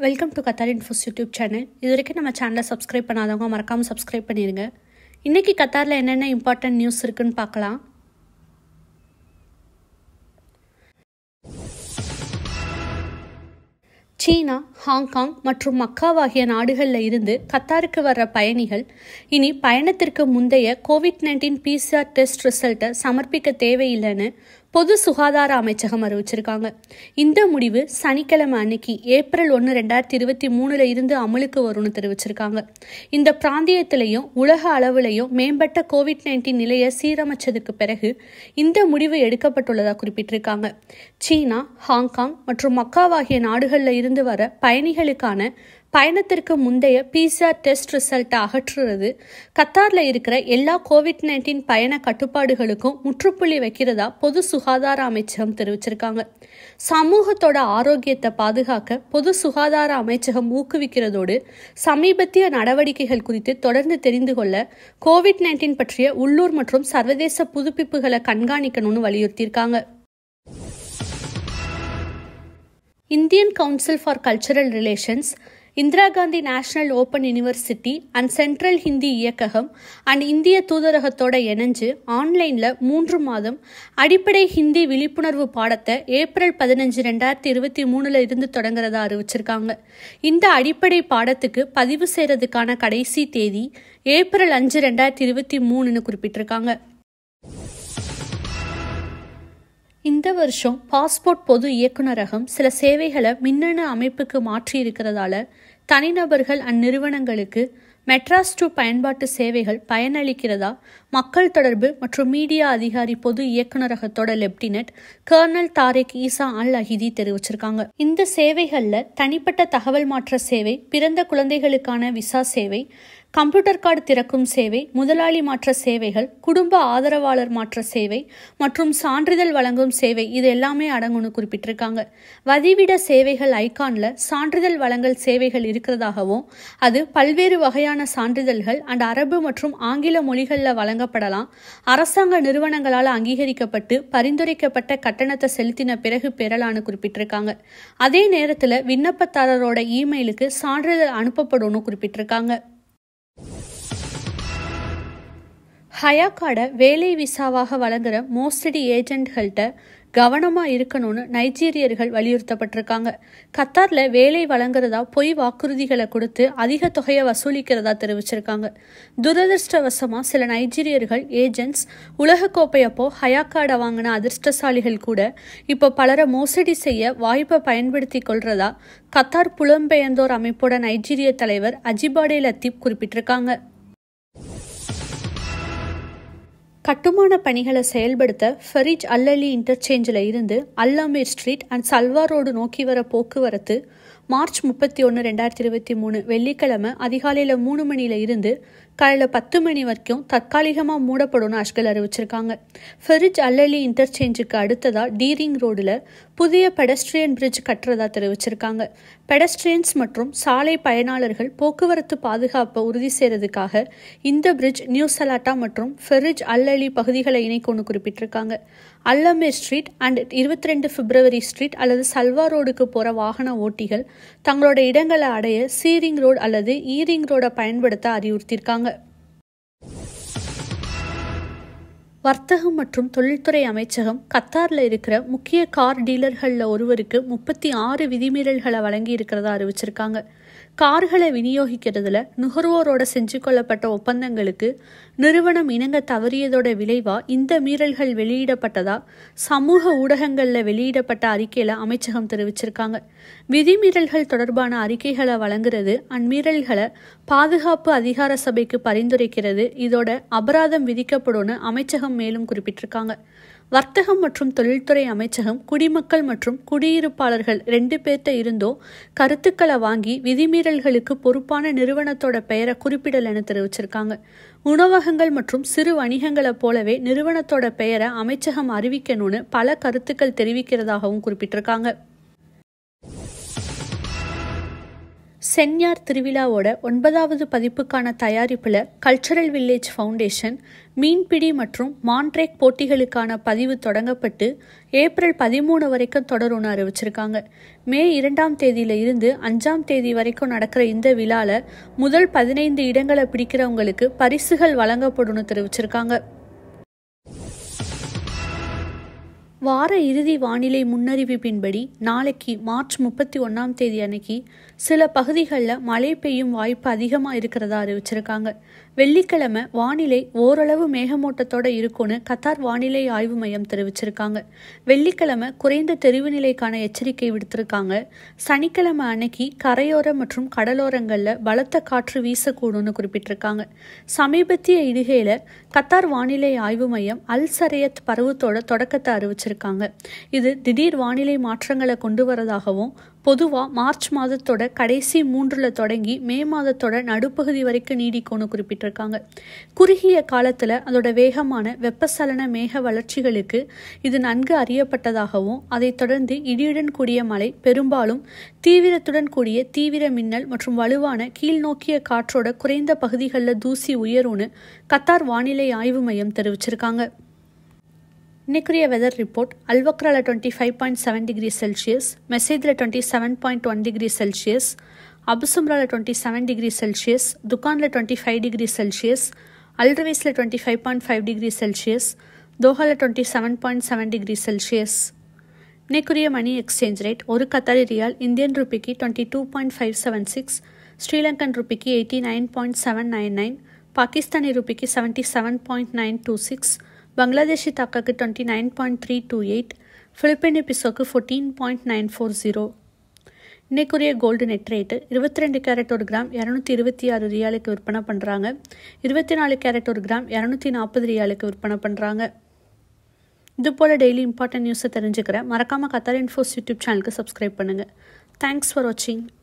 welcome to Qatar Infos YouTube channel இது வரைக்கும் நம்ம சேனலை சப்ஸ்கிரைப் பண்ணாதவங்க மறக்காமல் சப்ஸ்கிரைப் பண்ணிடுங்க இன்றைக்கி கத்தாரில் என்னென்ன இம்பார்ட்டன்ட் நியூஸ் இருக்குன்னு பார்க்கலாம் சீனா ஹாங்காங் மற்றும் மக்காவ் ஆகிய நாடுகளில் இருந்து கத்தாருக்கு வர்ற பயணிகள் இனி பயணத்திற்கு முந்தைய கோவிட் நைன்டீன் பிசிஆர் டெஸ்ட் ரிசல்ட்டை சமர்ப்பிக்க தேவையில்லைன்னு பொது சுகாதார அமைச்சகம் அறிவிச்சிருக்காங்க இந்த முடிவு சனிக்கிழமை அன்னைக்கு ஏப்ரல் ஒன்று ரெண்டாயிரத்தி இருபத்தி மூணுல இருந்து அமலுக்கு வரும்னு தெரிவிச்சிருக்காங்க இந்த பிராந்தியத்திலையும் உலக அளவுலையும் மேம்பட்ட கோவிட் நைன்டீன் நிலையை சீரமைச்சதுக்கு பிறகு இந்த முடிவு எடுக்கப்பட்டுள்ளதாக குறிப்பிட்டிருக்காங்க சீனா ஹாங்காங் மற்றும் மக்காவ் ஆகிய நாடுகளில் இருந்து வர பயணிகளுக்கான பயணத்திற்கு முந்தைய பிசிஆர் டெஸ்ட் ரிசல்ட்டை அகற்றுறது கத்தாரில் இருக்கிற எல்லா கோவிட் நைன்டீன் பயண கட்டுப்பாடுகளுக்கும் முற்றுப்புள்ளி வைக்கிறதா பொது சுகாதார அமைச்சகம் தெரிவிச்சிருக்காங்க சமூகத்தோட ஆரோக்கியத்தை பாதுகாக்க பொது சுகாதார அமைச்சகம் ஊக்குவிக்கிறதோடு சமீபத்திய நடவடிக்கைகள் குறித்து தொடர்ந்து தெரிந்து கொள்ள கோவிட் நைன்டீன் பற்றிய உள்ளூர் மற்றும் சர்வதேச புதுப்பிப்புகளை கண்காணிக்கணும்னு வலியுறுத்தியிருக்காங்க Indian Council for Cultural Relations Indira Gandhi National Open University and Central Hindi இயக்ககம் அண்ட் இந்திய தூதரகத்தோட இணைஞ்சு ஆன்லைனில் மூன்று மாதம் அடிப்படை ஹிந்தி விழிப்புணர்வு பாடத்தை ஏப்ரல் பதினஞ்சு ரெண்டாயிரத்தி இருபத்தி மூணில் இருந்து தொடங்குறதா அறிவிச்சிருக்காங்க இந்த அடிப்படை பாடத்துக்கு பதிவு செய்கிறதுக்கான கடைசி தேதி ஏப்ரல் அஞ்சு ரெண்டாயிரத்தி இருபத்தி மூணுன்னு குறிப்பிட்டிருக்காங்க இந்த வருஷம் பாஸ்போர்ட் பொது இயக்குநரகம் சில சேவைகளை மின்னணு அமைப்புக்கு மாற்றி இருக்கிறதால தனிநபர்கள் அந்நிறுவனங்களுக்கு மெட்ராஸ் டூ பயன்பாட்டு சேவைகள் பயனளிக்கிறதா மக்கள் தொடர்பு மற்றும் மீடியா அதிகாரி பொது இயக்குநரகத்தோட lieutenant colonel Tariq Isa Al Ahidi தெரிவிச்சிருக்காங்க இந்த சேவைகளில் தனிப்பட்ட தகவல் மாற்ற சேவை பிறந்த குழந்தைகளுக்கான விசா சேவை கம்ப்யூட்டர் கார்டு திறக்கும் சேவை முதலாளி மாற்ற சேவைகள் குடும்ப ஆதரவாளர் மாற்ற சேவை மற்றும் சான்றிதழ் வழங்கும் சேவை இது எல்லாமே அடங்கும்னு குறிப்பிட்டிருக்காங்க வதிவிட சேவைகள் ஐகான்ல சான்றிதழ் வழங்கல் சேவைகள் இருக்கிறதாகவும் அது பல்வேறு வகையான சான்றிதழ்கள் அண்ட் அரபு மற்றும் ஆங்கில மொழிகளில் வழங்கப்படலாம் அரசாங்க நிறுவனங்களால் அங்கீகரிக்கப்பட்டு பரிந்துரைக்கப்பட்ட கட்டணத்தை செலுத்தின பிறகு பெறலான்னு குறிப்பிட்டிருக்காங்க அதே நேரத்தில் விண்ணப்பதாரரோட இமெயிலுக்கு சான்றிதழ் அனுப்பப்படும்னு குறிப்பிட்டிருக்காங்க ஹயாக்காட வேலை விசாவாக வழங்குற மோஸ்டடி ஏஜென்ட்கள்கிட்ட கவனமாக இருக்கணும்னு நைஜீரியர்கள் வலியுறுத்தப்பட்டிருக்காங்க கத்தாரில் வேலை வழங்குறதா பொய் வாக்குறுதிகளை கொடுத்து அதிக தொகையை வசூலிக்கிறதா தெரிவிச்சிருக்காங்க துரதிருஷ்டவசமாக சில நைஜீரியர்கள் ஏஜென்ட்ஸ் உலகக்கோப்பையப்போ ஹயாக்காடை வாங்கின அதிர்ஷ்டசாலிகள் கூட இப்போ பலரை மோசடி செய்ய வாய்ப்பை பயன்படுத்தி கொள்றதா கத்தார் புலம்பெயர்ந்தோர் அமைப்போட நைஜீரிய தலைவர் அஜிபாடே லத்தீப் குறிப்பிட்டிருக்காங்க கட்டுமான பணிகளை செயல்படுத்த ஃபரிஜ் அல்லலி இன்டர்சேஞ்சில் இருந்து Al Amir street and Salwa road நோக்கி வர போக்குவரத்து மார்ச் முப்பத்தி ஒன்று ரெண்டாயிரத்தி இருபத்தி மூணு வெள்ளிக்கிழமை அதிகாலையில் மூணு மணியில் இருந்து காலையில் பத்து மணி வரைக்கும் தற்காலிகமாக மூடப்படும்னு அஷ்கல் அறிவிச்சிருக்காங்க ஃபெரிஜ் அல்லலி இன்டர்சேஞ்சுக்கு அடுத்ததாக டீரிங் ரோடில் புதிய பெடஸ்ட்ரியன் பிரிட்ஜ் கட்டுறதா தெரிவிச்சிருக்காங்க பெடஸ்ட்ரியன்ஸ் மற்றும் சாலை பயனாளர்கள் போக்குவரத்து பாதுகாப்பை உறுதி செய்கிறதுக்காக இந்த பிரிட்ஜ் நியூ சலாட்டா மற்றும் ஃபெரிஜ் அல்லலி பகுதிகளை இணைக்கும்னு குறிப்பிட்டிருக்காங்க அல்லமேர் ஸ்ட்ரீட் அண்ட் இருபத்தி ரெண்டு பிப்ரவரி ஸ்ட்ரீட் அல்லது சல்வா ரோடுக்கு போகிற வாகன ஓட்டிகள் தங்களோட இடங்களை அடைய சீரிங் ரோடு அல்லது ஈரிங் ரோடை பயன்படுத்த அறிவுறுத்தியிருக்காங்க வர்த்தகம் மற்றும் தொழில்துறை அமைச்சகம் கத்தாரில் இருக்கிற முக்கிய கார் டீலர்களில் ஒருவருக்கு முப்பத்தி ஆறு விதிமீறல்களை வழங்கி இருக்கிறதா அறிவிச்சிருக்காங்க கார்களை விநியோகிக்கிறதுல நுகர்வோரோட செஞ்சு கொள்ளப்பட்ட ஒப்பந்தங்களுக்கு நிறுவனம் இணங்க தவறியதோட விளைவா இந்த மீறல்கள் வெளியிடப்பட்டதா சமூக ஊடகங்களில் வெளியிடப்பட்ட அறிக்கையில் அமைச்சகம் தெரிவிச்சிருக்காங்க விதிமீறல்கள் தொடர்பான அறிக்கைகளை வழங்குறது அம்மீறல்களை பாதுகாப்பு அதிகார சபைக்கு பரிந்துரைக்கிறது இதோட அபராதம் விதிக்கப்படும்னு அமைச்சகம் மேலும் குறிப்பிட்டிருக்காங்க வர்த்தகம் மற்றும் தொழில்துறை அமைச்சகம் குடிமக்கள் மற்றும் குடியிருப்பாளர்கள் ரெண்டு பேர்த்த இருந்தோ கருத்துக்களை வாங்கி விதிமீறல்களுக்கு பொறுப்பான நிறுவனத்தோட பெயரை குறிப்பிடலன்னு தெரிவிச்சிருக்காங்க உணவகங்கள் மற்றும் சிறு வணிகங்களை போலவே நிறுவனத்தோட பெயரை அமைச்சகம் அறிவிக்கணும்னு பல கருத்துக்கள் தெரிவிக்கிறதாகவும் குறிப்பிட்டிருக்காங்க சென்யார் திருவிழாவோட ஒன்பதாவது பதிப்புக்கான தயாரிப்பில் கல்ச்சரல் வில்லேஜ் ஃபவுண்டேஷன் மீன்பிடி மற்றும் மான்ட்ரேக் போட்டிகளுக்கான பதிவு தொடங்கப்பட்டு ஏப்ரல் பதிமூணு வரைக்கும் தொடரும்னு அறிவிச்சிருக்காங்க மே இரண்டாம் தேதியில இருந்து அஞ்சாம் தேதி வரைக்கும் நடக்கிற இந்த விழாவில் முதல் பதினைந்து இடங்களை பிடிக்கிறவங்களுக்கு பரிசுகள் வழங்கப்படும்னு தெரிவிச்சிருக்காங்க வார இறுதி வானிலை முன்னறிவிப்பின்படி நாளைக்கு மார்ச் முப்பத்தி ஒன்றாம் தேதி அன்னைக்கு சில பகுதிகளில் மழை பெய்யும் வாய்ப்பு அதிகமாக இருக்கிறதா அறிவிச்சிருக்காங்க வெள்ளிக்கிழமை வானிலை ஓரளவு மேகமூட்டத்தோட இருக்கும்னு கத்தார் வானிலை ஆய்வு மையம் தெரிவிச்சிருக்காங்க வெள்ளிக்கிழமை குறைந்த தெரிவு நிலைக்கான எச்சரிக்கை விடுத்திருக்காங்க சனிக்கிழமை அன்னைக்கு கரையோர மற்றும் கடலோரங்களில் பலத்த காற்று வீசக்கூடும்னு குறிப்பிட்டிருக்காங்க சமீபத்திய இடுகையில் கத்தார் வானிலை ஆய்வு மையம் அல் சரையத் பருவத்தோட தொடக்கத்தை அறிவிச்சிருக்காங்க இது திடீர் வானிலை மாற்றங்களை கொண்டு வரதாகவும் பொதுவாக மார்ச் மாதத்தோட கடைசி மூன்றில் தொடங்கி மே மாதத்தோட நடுப்பகுதி வரைக்கும் நீடிக்கும்னு குறிப்பிட்டிருக்காங்க குறுகிய காலத்தில் அதோட வேகமான வெப்பசலன மேக வளர்ச்சிகளுக்கு இது நன்கு அறியப்பட்டதாகவும் அதைத் தொடர்ந்து இடியுடன் கூடிய மழை பெரும்பாலும் தீவிரத்துடன் கூடிய தீவிர மின்னல் மற்றும் வலுவான கீழ்நோக்கிய காற்றோட குறைந்த பகுதிகளில் தூசி உயரும்னு கத்தார் வானிலை ஆய்வு மையம் தெரிவிச்சிருக்காங்க இன்னைக்குரிய வெதர் ரிப்போர்ட் அல்வக்ரால twenty five point seven degree Celsius மெசேஜில் twenty seven point one degree Celsius அபுசும்ரால டுவெண்ட்டி செவன் டிகிரி செல்சியஸ் துக்கானில் டுவெண்ட்டி ஃபைவ் டிகிரி செல்சியஸ் அல்ட்ரவேஸில் twenty five point five degree Celsius தோஹாவில் twenty seven point seven degree Celsius இன்னைக்குரிய money exchange rate ஒரு Qatari riyal Indian ருபிக்கு twenty two point five seven six Sri Lankan ருபிக்கு eighty nine point seven nine nine Pakistani ருபிக்கு seventy seven point nine two six Bangladeshi தாக்காக்கு twenty nine point three two eight Philippine பிசோக்கு fourteen point nine four zero இன்னைக்குரிய gold net rate இருபத்தி ரெண்டு carrot ஒரு gram இரநூத்தி இருபத்தி ஆறு ரியாலுக்கு விற்பனை பண்ணுறாங்க இருபத்தி நாலு கேரட் ஒரு கிராம் இரநூத்தி நாற்பது ரியாலுக்கு விற்பனை பண்ணுறாங்க இது போல் டெய்லி இம்பார்ட்டன்ட் நியூஸை தெரிஞ்சுக்கிறேன் மறக்காமல் கத்தார் இன்ஃபோஸ் யூடியூப் சேனலுக்கு சப்ஸ்கிரைப் பண்ணுங்கள் தேங்க்ஸ் ஃபார் வாட்சிங்